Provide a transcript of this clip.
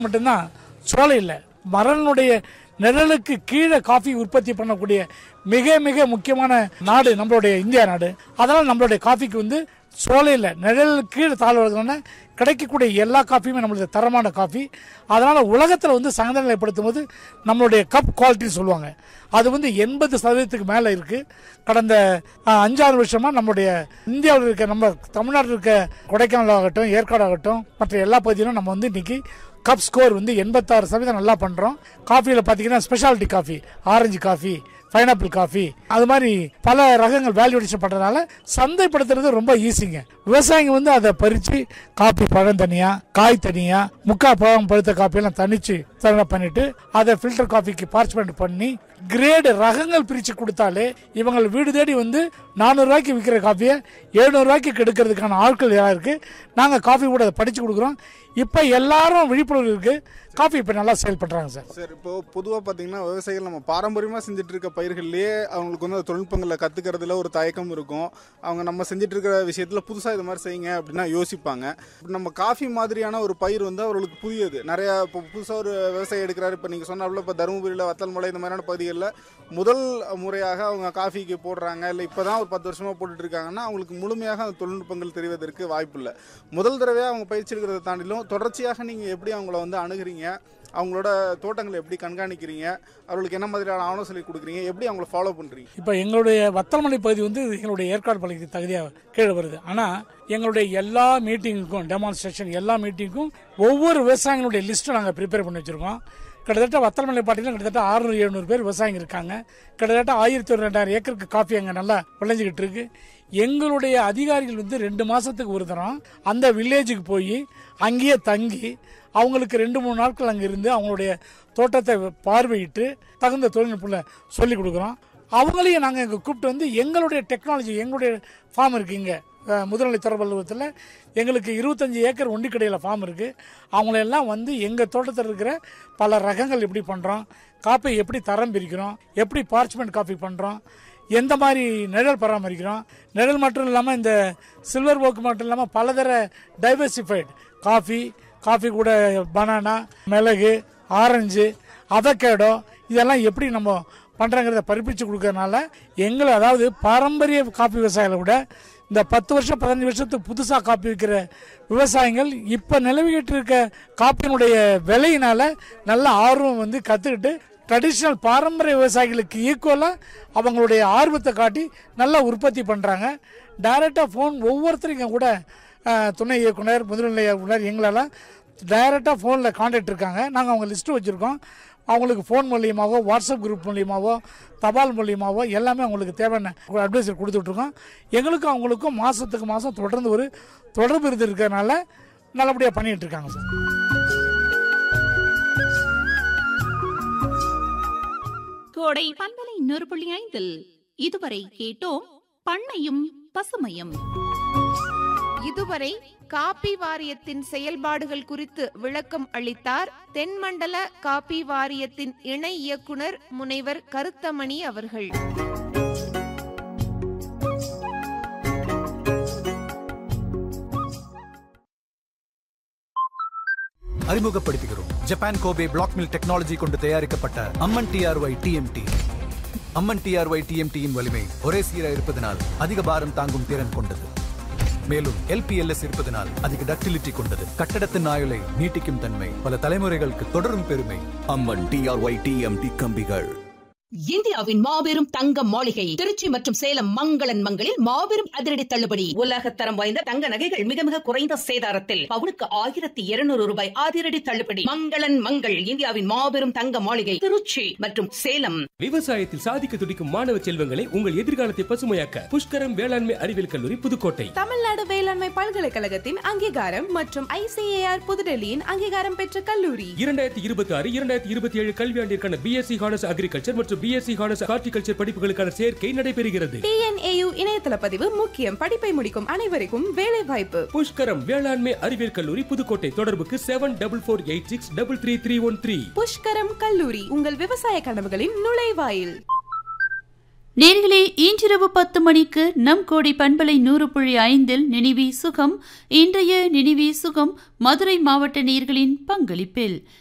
மட்டும்தான் சோலை இல்லை மரனுடைய நிழலுக்கு கீழே காஃபி உற்பத்தி பண்ணக்கூடிய மிக மிக முக்கியமான நாடு நம்மளுடைய இந்தியா நாடு அதனால் நம்மளுடைய காஃபிக்கு வந்து சோலை இல்லை நிழலுக்கு கீழே தாழ் வளர்க்கணும்னா கிடைக்கக்கூடிய எல்லா காஃபியுமே நம்மளுடைய தரமான காஃபி அதனால் உலகத்தில் வந்து சங்கடம் நிலைப்படுத்தும் போது நம்மளுடைய கப் குவாலிட்டின்னு சொல்லுவாங்க அது வந்து எண்பது சதவீதத்துக்கு மேலே இருக்குது கடந்த அஹ், அஞ்சாறு வருஷமாக நம்மளுடைய இந்தியாவில் இருக்க நம்ம தமிழ்நாட்டில் இருக்க கொடைக்கானல் ஆகட்டும் ஏற்காடு ஆகட்டும் மற்ற எல்லா பகுதியிலும் நம்ம வந்து இன்னைக்கு கப் ஸ்கோர் வந்து எண்பத்தாறு சதவீதம் நல்லா பண்ணுறோம் காஃபியில் பார்த்தீங்கன்னா speciality coffee orange coffee pineapple coffee அது மாதிரி பல ரகங்கள் வேல்யூடேஷன் பண்ணுறதுனால சந்தைப்படுத்துறது ரொம்ப ஈஸிங்க விவசாயிங்க வந்து அதை பறித்து காப்பி பழம் தனியாக காய் தனியாக முக்கா பழம் பழுத்த காப்பியெல்லாம் தனிச்சு தனியாக பண்ணிட்டு அதை ஃபில்டர் காஃபிக்கு பார்ச்மெண்ட் பண்ணி கிரேடு ரகங்கள் பிரித்து கொடுத்தாலே இவங்க வீடு தேடி வந்து நானூறுரூவாய்க்கு விற்கிற காஃபியை எழுநூறுவாய்க்கு கெடுக்கிறதுக்கான ஆட்கள் யாராக இருக்குது நாங்கள் காஃபி கூட அதை படித்து கொடுக்குறோம் இப்போ எல்லாரும் விழிப்புணர்வு இருக்குது காஃபி இப்போ நல்லா சேல் பண்ணுறாங்க சார் சார் இப்போ பொதுவாக பார்த்தீங்கன்னா விவசாயிகள் நம்ம பாரம்பரியமாக செஞ்சுட்டு இருக்க பயிர்கள்லேயே அவங்களுக்கு வந்து அந்த தொழில்நுட்பங்களை கற்றுக்கிறதுல ஒரு தயக்கம் இருக்கும் அவங்க நம்ம செஞ்சுட்டு இருக்கிற விஷயத்தில் புதுசாக இது மாதிரி செய்யுங்க அப்படின்னா யோசிப்பாங்க இப்ப நம்ம காஃபி மாதிரியான ஒரு பயிர் வந்து அவர்களுக்கு புதியது நிறையா இப்போ புதுசாக ஒரு விவசாயி எடுக்கிறாரு இப்போ நீங்கள் சொன்னாப்புல இப்போ தருமபுரியில் வத்தல்மலை இந்த மாதிரியான பகுதிகளில் முதல் முறையாக அவங்க காஃபிக்கு போடுறாங்க இல்லை இப்போ தான் ஒரு பத்து வருஷமாக போட்டுட்டு இருக்காங்கன்னா அவங்களுக்கு முழுமையாக அந்த தொழில்நுட்பங்கள் தெரிவதற்கு வாய்ப்பு இல்லை முதல் தடவையாக அவங்க பயிற்சி எடுக்கிறத தாண்டிலும் தொடர்ச்சியாக நீங்கள் எப்படி அவங்கள வந்து அணுகுறீங்க அவங்களோட தோட்டங்களை எப்படி கண்காணிக்கிறீங்க அவர்களுக்கு என்ன மாதிரியான ஆலோசனை கொடுக்குறீங்க எப்படி அவங்கள ஃபாலோ பண்ணுறீங்க இப்போ எங்களுடைய வத்தல்மலை பகுதி வந்து எங்களுடைய ஏற்காடு பகுதிக்கு தகுதியாக கீழே வருது ஆனால் எங்களுடைய எல்லா மீட்டிங்குக்கும் டெமான்ஸ்ட்ரேஷன் எல்லா மீட்டிங்க்கும் ஒவ்வொரு விவசாயிகளுடைய லிஸ்ட்டும் நாங்கள் ப்ரிப்பேர் பண்ணி வச்சுருக்கோம் கிட்டத்தட்ட வத்தல்மலை பாட்டியில் கிட்டத்தட்ட ஆறுநூறு எழுநூறு பேர் விவசாயிங்க இருக்காங்க கிட்டத்தட்ட ஆயிரத்தி ஒரு ரெண்டாயிரம் ஏக்கருக்கு காஃபி அங்கே நல்லா விளைஞ்சிக்கிட்டு இருக்கு எங்களுடைய அதிகாரிகள் வந்து ரெண்டு மாதத்துக்கு ஒரு தரம் அந்த வில்லேஜுக்கு போய் அங்கேயே தங்கி அவங்களுக்கு ரெண்டு மூணு நாட்கள் அங்கே இருந்து அவங்களுடைய தோட்டத்தை பார்வையிட்டு தகுந்த தொழில்நுட்பத்தில் சொல்லி கொடுக்குறோம் அவங்களையும் நாங்கள் இங்கே கூப்பிட்டு வந்து எங்களுடைய டெக்னாலஜி எங்களுடைய ஃபார்ம் இருக்குது இங்கே முதுநிலை தொடர்பல்வத்தில் எங்களுக்கு இருபத்தஞ்சி ஏக்கர் ஒண்டிக்கடையில் ஃபார்ம் இருக்குது அவங்களெல்லாம் வந்து எங்கள் தோட்டத்தில் இருக்கிற பல ரகங்கள் எப்படி பண்ணுறோம் காப்பை எப்படி தரம் பிரிக்கிறோம் எப்படி பார்ச்மெண்ட் காஃபி பண்ணுறோம் எந்த மாதிரி நிழல் பராமரிக்கிறோம் நிழல் மட்டும் இல்லாமல் இந்த சில்வர் ஓக்கு மட்டும் இல்லாமல் பலதர டைவர்சிஃபைடு காஃபி காஃபி கூட பனானா மிளகு ஆரஞ்சு அவகேடோ இதெல்லாம் எப்படி நம்ம பண்ணுறங்கிறத பரிப்பிச்சு கொடுக்கறதுனால எங்களை அதாவது பாரம்பரிய காஃபி விவசாயிகளை விட இந்த பத்து வருஷம் பதினஞ்சு வருஷத்துக்கு புதுசாக காப்பி விற்கிற விவசாயிகள் இப்போ நிலவிக்கிட்டு இருக்க காப்பியினுடைய விலையினால நல்ல ஆர்வம் வந்து கற்றுக்கிட்டு ட்ரெடிஷ்னல் பாரம்பரிய விவசாயிகளுக்கு ஈக்குவலாக அவங்களுடைய ஆர்வத்தை காட்டி நல்லா உற்பத்தி பண்ணுறாங்க டைரெக்டாக ஃபோன் ஒவ்வொருத்தரும் இங்கே கூட அஹ், துணை இயக்குனர் முதுநிலை இயக்குனர் எங்களெல்லாம் டைரெக்டாக ஃபோனில் காண்டாக்ட் இருக்காங்க நாங்கள் அவங்க லிஸ்ட்டு வச்சுருக்கோம் அவங்களுக்கு ஃபோன் மூலியமாவோ வாட்ஸ்அப் குரூப் மூலியமாவோ தபால் மூலியமாவோ எல்லாமே அவங்களுக்கு தேவையான அட்வைசர் கொடுத்துட்ருக்கோம் எங்களுக்கும் அவங்களுக்கும் மாதத்துக்கு மாதம் தொடர்ந்து ஒரு தொடர்பு இருந்து இருக்கிறதுனால நல்லபடியாக பண்ணிகிட்டு இருக்காங்க சார் கோடை பண்பலை இன்னொரு புள்ளி ஐந்தில் இதுவரை கேட்டோம் பண்ணையும் பசுமையும் இதுவரை காப்பி வாரியத்தின் செயல்பாடுகள் குறித்து விளக்கம் அளித்தார் தென்மண்டல காப்பி வாரியத்தின் இணை இயக்குனர் முனைவர் கருத்தமணி அவர்கள் அறிமுகப்படுத்துகிறோம் Japan Kobe black mill technology கொண்டு தயாரிக்கப்பட்ட Amman TRY TMT Amman TRY டிஎம்டியின் வலிமை ஒரே சீராக இருப்பதனால் அதிக பாரம் தாங்கும் திறன் கொண்டது மேலும் எல்பிஎல்எஸ் இருப்பதனால் அதிக டக்டிலிட்டி கொண்டது கட்டடத்தின் ஆயுளை நீட்டிக்கும் தன்மை பல தலைமுறைகளுக்கு தொடரும் பெருமை அம்மன் டிஆர்ஒய் டிஎம்டி கம்பிகள் இந்தியாவின் மாபெரும் தங்க மாளிகை திருச்சி மற்றும் சேலம் மங்களன் மங்களில் மாபெரும் அதிரடி தள்ளுபடி உலக தரம் வாய்ந்த தங்க நகைகள் மிக மிக குறைந்த சேதாரத்தில் பவுனுக்கு ஆயிரத்தி இருநூறு ரூபாய் அதிரடி தள்ளுபடி மங்களன் மங்கள் இந்தியாவின் மாபெரும் தங்க மாளிகை திருச்சி மற்றும் சேலம் விவசாயத்தில் சாதிக்க துடிக்கும் மாணவ செல்வங்களை உங்கள் எதிர்காலத்தை பசுமையாக்க புஷ்கரம் வேளாண்மை அறிவியல் கல்லூரி புதுக்கோட்டை தமிழ்நாடு வேளாண்மை பல்கலைக்கழகத்தின் அங்கீகாரம் மற்றும் ஐசிஏஆர் புதுடெல்லியின் அங்கீகாரம் பெற்ற கல்லூரி இரண்டாயிரத்தி இருபத்தி ஆறு இரண்டாயிரத்தி இருபத்தி ஏழு கல்வியாண்டிற்கான பிஎஸ்சி ஹானர்ஸ் அக்ரிகல்ச்சர் மற்றும் பிஎஸ்சி ஹானர்ஸ் ஹார்டிகல்ச்சர் படிப்புகளுக்கான சேர்க்கை நடைபெறுகிறது டிஎன்ஏயு இணையதள பதிவு முக்கியம் படிப்பை முடிக்கும் அனைவருக்கும் வேலை வாய்ப்பு புஷ்கரம் வேளாண்மை அறிவியல் கல்லூரி புதுக்கோட்டை தொடர்புக்கு seven double four eight six double three three one three Pushkaram கல்லூரி உங்கள் விவசாய கனவுகளின் நுழைவாயில் நேர்களே இன்றிரவு பத்து மணிக்கு நம் கோடி பண்பலை நூறு புள்ளி ஐந்தில் நினைவி சுகம் இன்றைய நினைவி சுகம் மதுரை மாவட்ட நேர்களின் பங்களிப்பில்